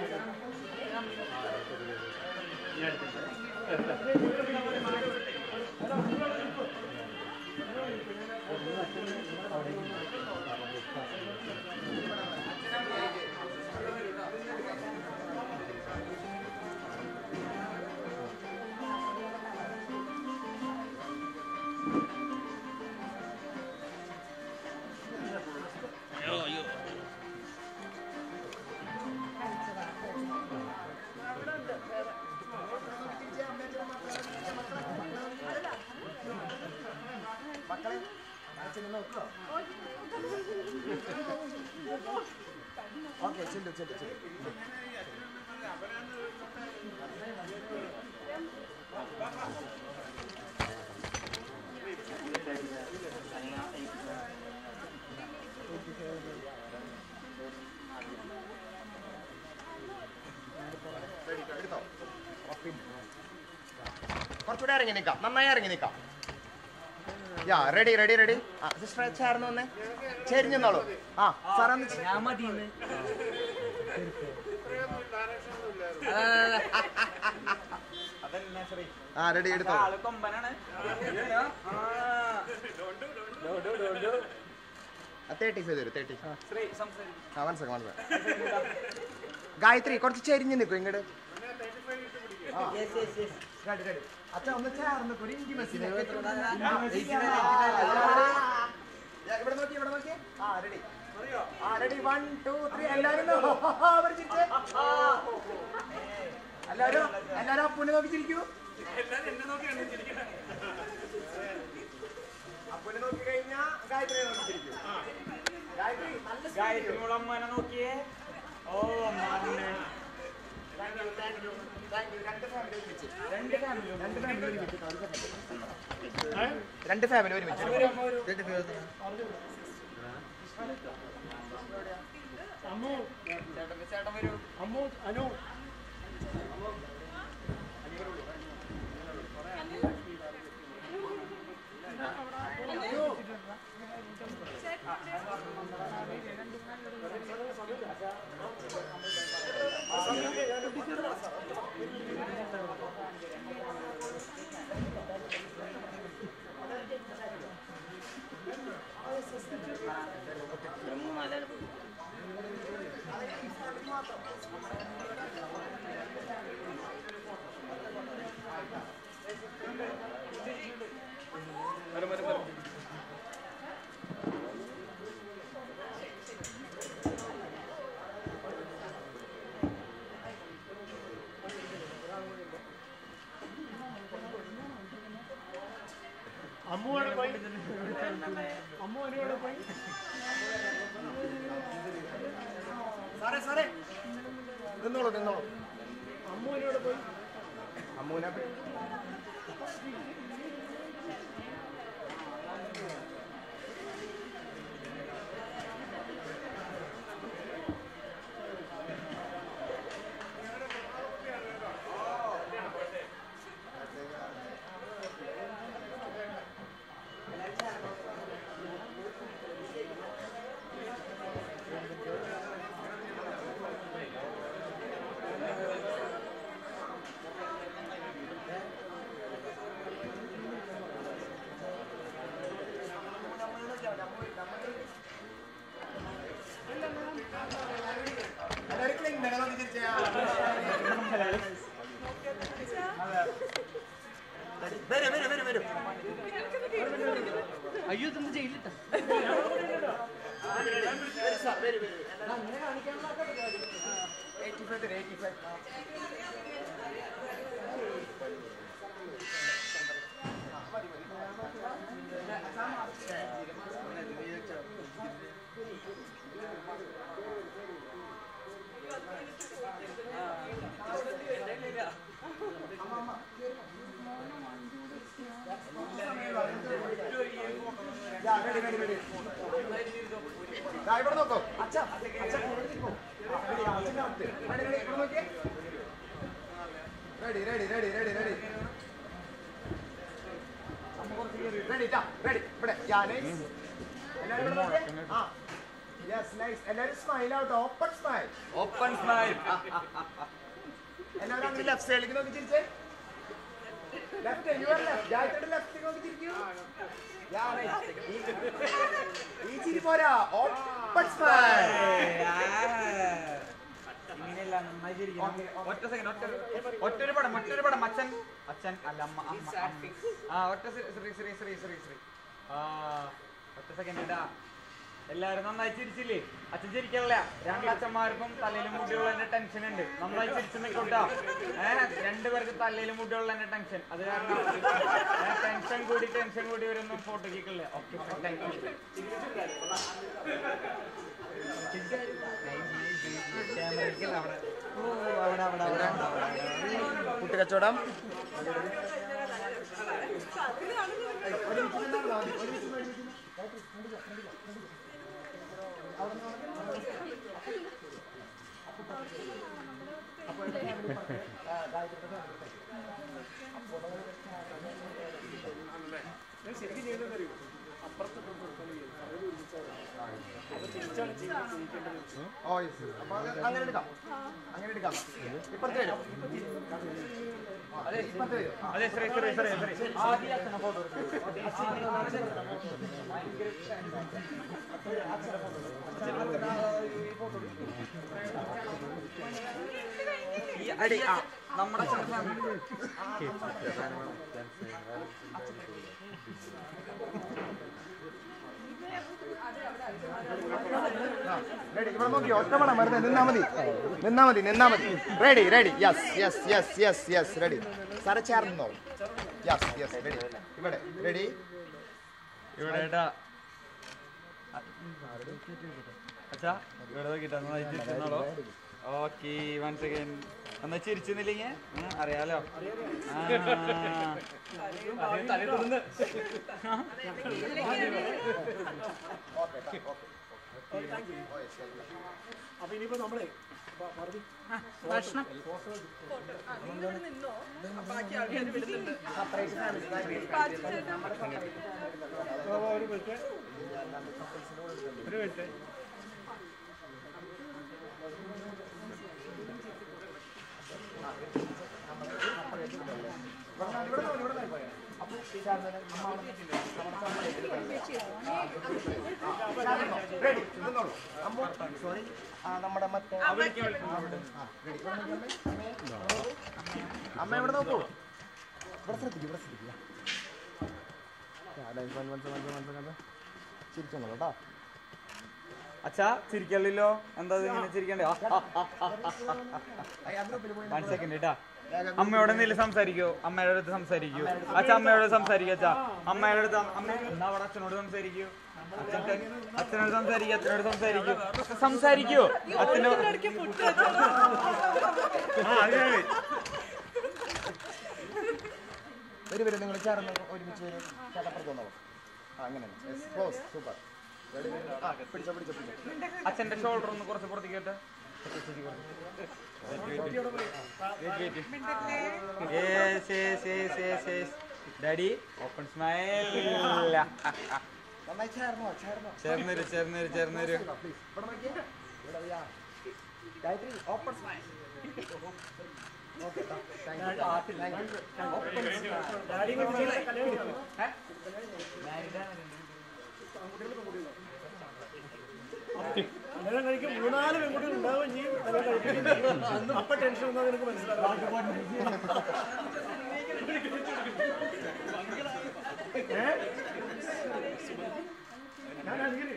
ഓക്കെ ചെല്ലു ചെല്ലു ചെല്ലു എടുത്തോ കുറച്ചുകൂടെ ഇറങ്ങി നിൽക്കാം നന്നായി ഇറങ്ങി നിൽക്കാം യാ റെഡി റെഡി റെഡി ആ സിസ്റ്റർ ചേർന്ന് വന്നേ ചെരിഞ്ഞോളൂ ആ സാറൊന്ന് ചെ- ഞാൻ മതിയെന്ന് ആ റെഡി എടുത്തോ ആള് കൊമ്പനാണ് തേർട്ടി ഫൈവ് തരും തേർട്ടി ശ്രീ സംസാരിക്കും ആ മനസ്സിലാക്കാം മനസ്സിലാക്കാം ഗായത്രി കുറച്ച് ചെരിഞ്ഞ് നിൽക്കും ഇങ്ങോട്ട് അച്ഛാ ഒന്ന് ചേർന്ന് നിൽക്കും ഒരു intimacy ന്. ആ, ഇവിടെ നോക്കി ഇവിടെ നോക്കി ആ റെഡി ആ റെഡി വൺ ടു ത്രീ എല്ലാവരും നോ- അവർ ചിരിച്ചേ. എല്ലാവരും എല്ലാവരും അപ്പുനെ നോക്കി ചിരിക്കൂ അപ്പുനെ നോക്കി കഴിഞ്ഞാ ഗായത്രിയെ നോക്കി ചിരിക്കൂ ഗായത്രി നല്ല ഗായത്രി മുളമ്മനെ നോക്കിയേ ഓ മാറിനെ thank you thank you thank you രണ്ട് ഫാമിലി ഒരുമിച്ച് രണ്ട് ഫാമിലി രണ്ട് ഫാമിലി ഒരുമിച്ച് രണ്ട് ഫാമിലി ഒരുമിച്ച് രണ്ട് ഫാമിലി അമ്മു ചേട്ടൻ ചേട്ടൻ വരൂ അമ്മു അനു അമ്മു എവിടെ പോയി അമ്മു അനു എവിടെ പോയി സാറേ സാറേ നിന്നോളൂ നിന്നോളൂ അമ്മു അനു എവിടെ പോയി അമ്മൂനെ എല്ലാവരും ക്ലീൻ നോക്കി തിരിച്ചാ വരൂ വരൂ വരൂ വരൂ അയ്യോ ഇതൊന്നും ചെയ്യില്ല എയ്റ്റി ഫൈവ് തരും eighty five ready ready ready ഇവിടെ നോക്കോ അച്ഛ അച്ഛ റെഡി റെഡി ഇവിടെ നോക്കിയേ ready ready ready ready ready ready ടാ റെഡി ഇവിടെ യാ നൈസ് എല്ലാവരും ഇവിടെ നോക്കിയേ ആ യെസ് നൈസ് എല്ലാവരും സ്മൈൽ ആവട്ടെ ഓപ്പൺ സ്മൈൽ ഓപ്പൺ സ്മൈൽ എല്ലാവരും അങ്ങനെ ലെഫ്റ്റ് സൈഡിലേക്ക് നോക്കി ചിരിച്ചേ ലെഫ്റ്റ് യുവർ ലെഫ്റ്റ് ജായത്തിന്റെ ലെഫ്റ്റ് നോക്കി ചിരിക്കൂ യാ നൈസ് ഈ ചിരി പോരാ ഓപ്പൺ സ്മൈൽ ഇങ്ങനെയല്ല നന്നായി ചിരിക്കണം ഒറ്റ സെക്കൻഡ് ഒറ്റ ഒറ്റൊരു പടം മറ്റൊരു പടം അച്ഛൻ അച്ഛൻ അല്ല അമ്മ അമ്മ അമ്മ. ആ ഒറ്റ ശ്രീ ശ്രീ ശ്രീ ശ്രീ ശ്രീ ശ്രീ ആ ഒറ്റ സെക്കൻഡ് ഇടാ എല്ലാരും നന്നായി ചിരിച്ചില്ലേ അച്ഛൻ ചിരിക്കല്ല രണ്ടച്ഛന്മാർക്കും തലയിലും മുടിയുള്ളതിന്റെ ടെൻഷൻ ഉണ്ട് നന്നായി ചിരിച്ചു നിൽക്കോട്ടാ ഏഹ് രണ്ടുപേർക്ക് തലയിലും മുടിയുള്ളതിന്റെ ടെൻഷൻ അത് കാരണം ടെൻഷൻ കൂടി ടെൻഷൻ കൂടി വരുന്നു ഫോട്ടോ കിക്കില്ല ഓക്കെ താങ്ക് യു കുട്ടിക്കച്ചവടം ശരിക്കും ചെയ്തത് അറിയോ അപ്പുറത്ത് അപ്പൊ തിരിച്ചാണ് ജീവിതം ജീവിക്കേണ്ടത് ഓ യെസ് അപ്പൊ അത് അങ്ങനെ എടുക്കാം അങ്ങനെ എടുക്കാം ഇപ്പുറത്ത് വരും അതെ ഇപ്പുറത്ത് വരും ആ. അതെ ശ്രീ ശ്രീ ശ്രീ ശ്രീ ആദ്യം അച്ഛനെ ഫോട്ടോ ഈ അടി ആ നമ്മുടെ അച്ഛൻ്റെ ഫാമിലി റെഡി ഇവിടെ നോക്കി ഒറ്റ പടം വെറുതെ നിന്നാ മതി നിന്നാ മതി നിന്നാ മതി ready ready yes yes yes yes yes ready സാറെ ചേർന്നോ യെസ് യെസ് റെഡി ഇവിടെ റെഡി ഇവിടെ ഇടാ. അച്ഛാ ഇവിടെ നോക്കിട്ടാ നന്നായി ചിരിച്ചെന്നോളൂ ഓക്കെ വൺ സെക്കൻഡ് ഒന്ന് ചിരിച്ചെന്നില്ലെങ്കിൽ അറിയാലോ ആ. അപ്പൊ ഇനിയിപ്പോ നമ്മളെ പ- പാർവതി, ആ, ഒരു മിനിറ്റ് ഒരു മിനിറ്റ് റെഡി നിന്നോളൂ അമ്മ സോറി ആ നമ്മുടെ മറ്റേ ആ, ready. ഇവിടെ നോക്കി അമ്മേ. അമ്മേ. അമ്മ എവിടെ നോക്കൂ ഇവിടെ ശ്രദ്ധിക്കും ഇവിടെ ശ്രദ്ധിക്കുക ചിരിച്ചോളൂ കേട്ടോ അച്ഛാ ചിരിക്കല്ലോ എന്താ ഇത് ഇങ്ങനെ ചിരിക്കണ്ടേ വൺ സെക്കൻഡ് കേട്ടാ അമ്മയോട് എന്തെങ്കിലും സംസാരിക്കോ അമ്മയുടെ അടുത്ത് സംസാരിക്കൂ അച്ഛ അമ്മയോട് സംസാരിക്കൂ അച്ഛാ അമ്മയുടെ അടുത്ത് അമ്മ എന്നാ അവിടെ അച്ഛനോട് സംസാരിക്കൂ അച്ഛൻ അച്ഛനോട് സംസാരിക്കൂ അച്ഛനോട് സംസാരിക്കൂ സംസാരിക്കൂ അച്ഛനോ ആ അതിനാണ് വരും വരും നിങ്ങൾ ചേർന്ന് ഒരുമിച്ച് വരും ചേട്ടപ്പുറത്ത് വന്നോ ആ അങ്ങനെ ക്ലോസ് സൂപ്പർ ആ പിടിച്ചോ പിടിച്ചോ പിടിച്ചോ അച്ഛന്റെ ഷോൾഡർ ഒന്ന് കുറച്ച് പുറത്തേക്ക് കേട്ടെ ഡാഡി ഓപ്പൺ സ്മൈൽ നന്നായി ചേർന്നോ ചേർന്നോ ചേർന്നൊരു ചേർന്നൊരു ചേർന്നൊരു പ്ലീസ് ഇവിടെ നോക്കിയേ ഇവിടെ yeah Gayathri open smile okay thank you thank you open smile daddy കല്യാണം കഴിക്കണം. കല്യാണം കഴിക്കും മൂന്നാല് പെൺകുട്ടികൾ ഉണ്ടാവുകയും ചെയ്യും കല്യാണം കഴിക്കുകയും ചെയ്യും അപ്പൊ ടെൻഷൻ ഒന്നും നിനക്ക് മനസ്സിലാവും ഏ? ഞാൻ അനുകരിക്കും.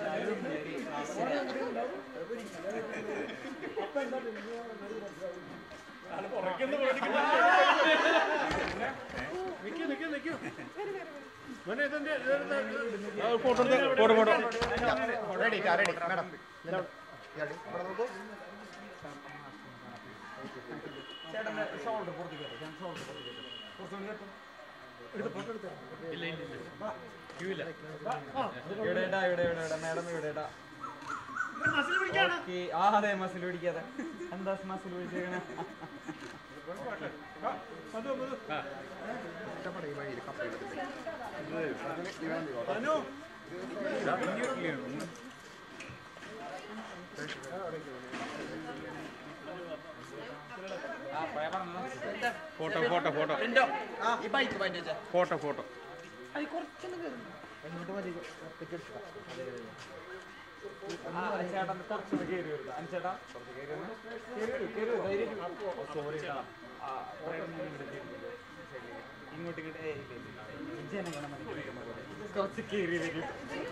അപ്പൊ എന്താ നിൽക്കൂ നിൽക്കൂ നിൽക്കൂ മോനെ ഇതെന്റെ photo photo photo ready ready madam ready ഇവിടെ നോക്കൂ ചേട്ടന്റെ ഷോൾഡർ പുറത്തേക്ക് കേട്ടോ ഞാൻ ഷോൾഡർ പുറത്തേക്ക് കേട്ടോ കുറച്ചുകൂടി കേട്ടോ ഇവിടെ ഇടാ ഇവിടെ ഇവിടെ ഇവിടെ മേഡം ഇവിടെ ഇടാ ഓക്കേ. ആ അതെ മസിൽ പിടിക്കാതെ എന്താ മസിൽ പിടിച്ചേക്കണേ ഫോട്ടോ ഫോട്ടോ ഫോട്ടോ ഈ ബൈക്ക് പറ്റി ഫോട്ടോ ഫോട്ടോ ആ, ചേട്ടൻ കുറച്ചൊന്ന് കേറി വരുന്നത് അനുചേട്ടാ കുറച്ച് കേറി വന്ന്. കേറി വരൂ, കേറി വരൂ, ധൈര്യം ഇരിക്കൂ. ഓ, sorry ട്ടാ. ആ, പ്രേമം ഇങ്ങോട്ട് കേറി വരൂ. ഇങ്ങോട്ട് ഇങ്ങോട്ട് ഏയ് ഇല്ല, ഇല്ല, ഇല്ല. ജനഗണമന കേൾക്കുന്ന പോലെ. കുറച്ച് കേറി വരൂ.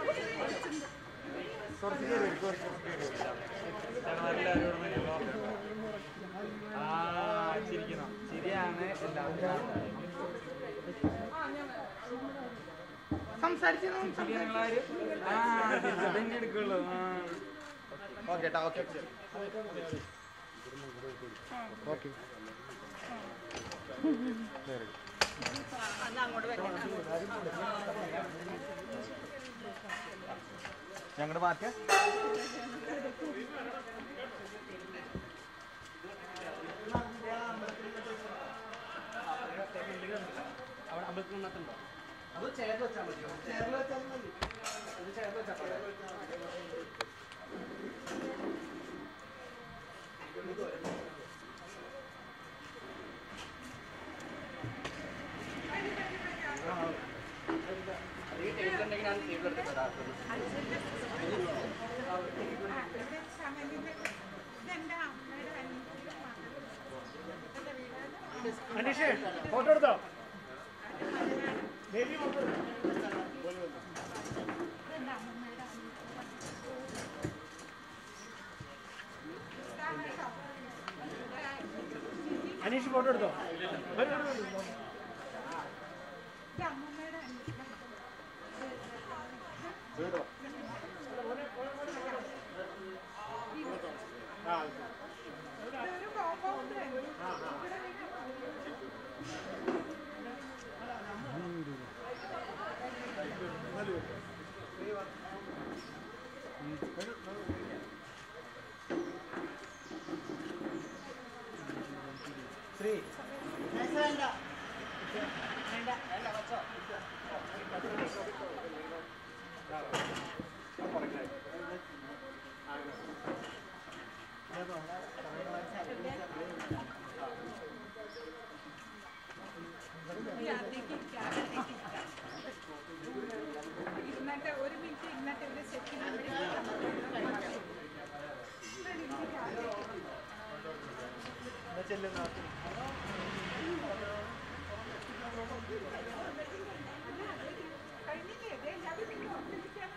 കുറച്ച് കേറി വരൂ, കുറച്ച് കുറച്ച് കേറി വരൂ. ചേട്ടൻ എല്ലാവരും ഇവിടെ നിന്നല്ലോ. ആ ചിരിക്കണം ചിരിയാണ് എല്ലാവരും സംസാരിച്ചു നിങ്ങളാരും ആ തന്നെ എടുക്കുള്ളൂ ആ ഓക്കെ ഏട്ടാ ഓക്കെ ഓക്കെ ഞങ്ങളുടെ മാറ്റിയ അനീഷേ ഫോട്ടോ എടുത്തോ ബേബി ഫോട്ടോ എടുത്തോ അനീഷ് ഫോട്ടോ എടുത്തോ വരൂ, വരൂ, വരൂ. ഇരുന്നിട്ട് ഒരു മിനിറ്റ് ഇരുന്നിട്ട് ഇവിടെ സെറ്റ് കഴിഞ്ഞില്ലേ ദേ ഞാൻ പിന്നെ ഓർമ്മിപ്പിക്കാൻ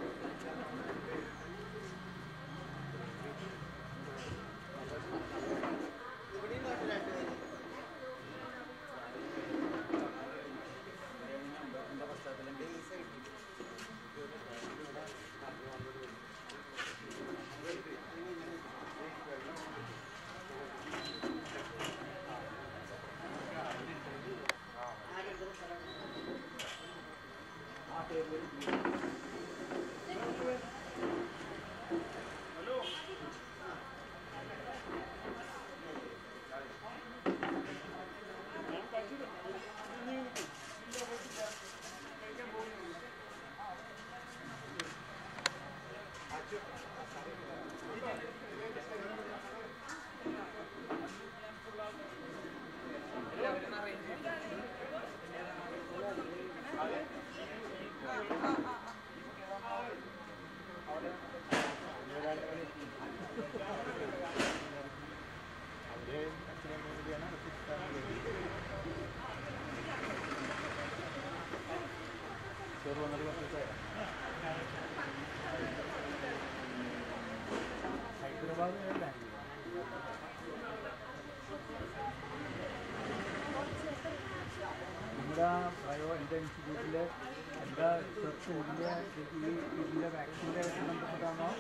നമ്മുടെ ബയോ എൻ്റെ ഇൻസ്റ്റിറ്റ്യൂട്ടിലെ എൻ്റെ റിസർച്ച് ഇതിൻ്റെ ഈ ഇതിൻ്റെ വാക്സിൻ്റെ ബന്ധപ്പെട്ടാണോ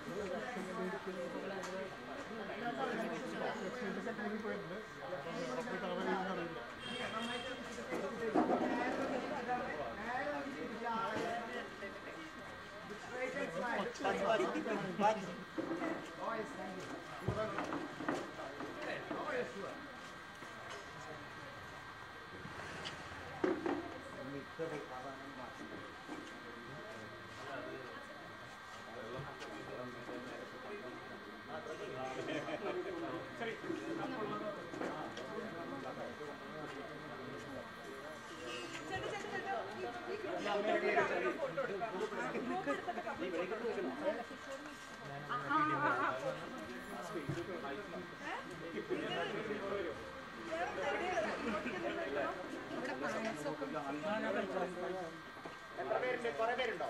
എത്ര പേരുണ്ട് കുറെ പേരുണ്ടോ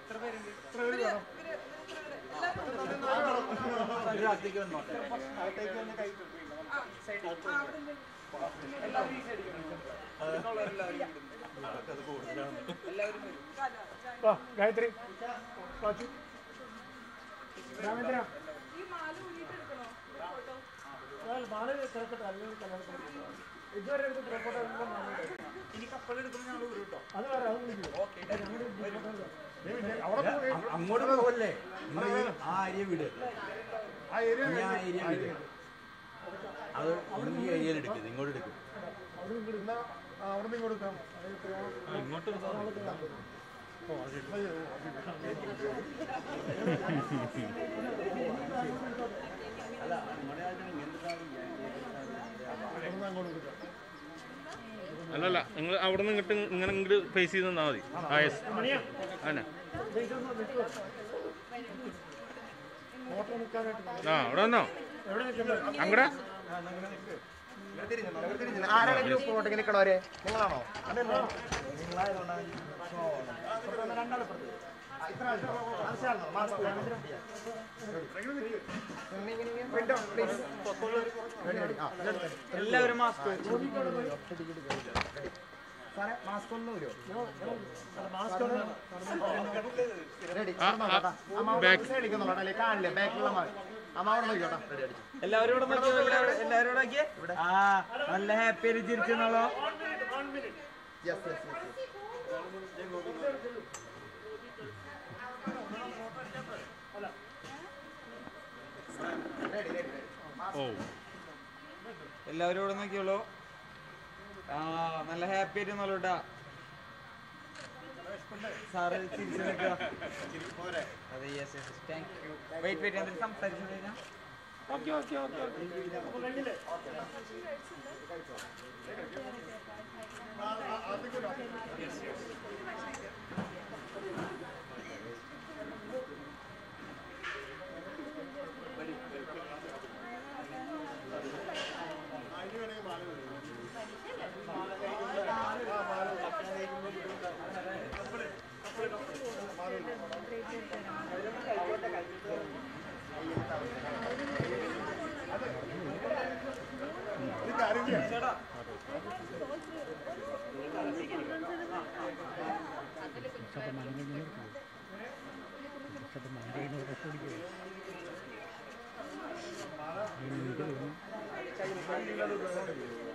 വാ ഗായത്രി വാച്ചു രാമേന്ദ്ര ഈ മാല ഊരിയിട്ട് എടുക്കണോ ഫോട്ടോ ഞാൻ മാല തിരക്കട്ടെ അല്ലെങ്കിൽ കല്യാണത്തിന് ഇതുവരെ എടുത്ത് തിരക്കോട്ടെ ഇനി കപ്പലെടുക്കുമ്പോൾ ഞങ്ങൾ ഊരും കേട്ടോ അത് വേറെ അത് വിളിക്കും അവിടെ പോയി അങ്ങോട്ട് പോകല്ലേ നിങ്ങൾ ഈ ആ ഏരിയ വിട് ആ ഏരിയ ഇനി ആ ഏരിയ വിട് അത് ഈ ഏരിയയിൽ എടുക്കും ഇങ്ങോട്ട് എടുക്കും അവിടെ നിന്ന് ഇങ്ങോട്ട് അവിടെ നിന്ന് ഇങ്ങോട്ട് എടുക്കാം ഇങ്ങോട്ട് അവിടെ അങ്ങോട്ട് എടുക്കാം അല്ലല്ല നിങ്ങൾ അവിടെ നിന്ന് ഇങ്ങോട്ട് ഇങ്ങനെ ഇങ്ങോട്ട് ഫേസ് ചെയ്ത് നിന്നാൽ മതി ആ യെസ് അതന്നെ ഫോട്ടോ നിൽക്കാനായിട്ട് ആ അവിടെ വന്നോ എവിടെ നിൽക്കുന്നത് അങ്ങടെ ആരാണ് ഗ്രൂപ്പ് ഫോട്ടോക്ക് നിൽക്കണവരെ നിങ്ങളാണോ നിങ്ങളായതുകൊണ്ടാണ് ഇത്ര ആൾക്കാർ മനസ്സിലാണോ മാസ്ക് എല്ലാവരും മാസ്ക് സാറേ മാസ്ക് ഒന്നും വരുമോ മാസ്ക് റെഡി ആ, ആ, back. അടിക്കുന്നുണ്ടോ അല്ലെ കാണില്ലേ ബാക്കിലുള്ള മാറി അമ്മ അവിടെ നോക്കിയോട്ടാ റെഡി അടിച്ചു എല്ലാവരും ഇവിടെ നോക്കിയോ ഇവിടെ ഇവിടെ. എല്ലാവരും ഇവിടെ നോക്കിയേ ആ നല്ല ഹാപ്പി ആയിട്ട് ചിരിച്ചെന്നുള്ളോ yes yes yes ready ready ready ഓ എല്ലാവരും ഇവിടെ നോക്കിയോളൂ ആ നല്ല ഹാപ്പി ആയിട്ട് നോളൂട്ടാ സാറ് ചിരിച്ചു നിൽക്കുക അതെ yes yes thank you wait wait എന്തെങ്കിലും സംസാരിച്ചു കഴിഞ്ഞാൽ ഓക്കെ ഓക്കെ ഓക്കെ അപ്പൊ കഴിഞ്ഞില്ലേ ആ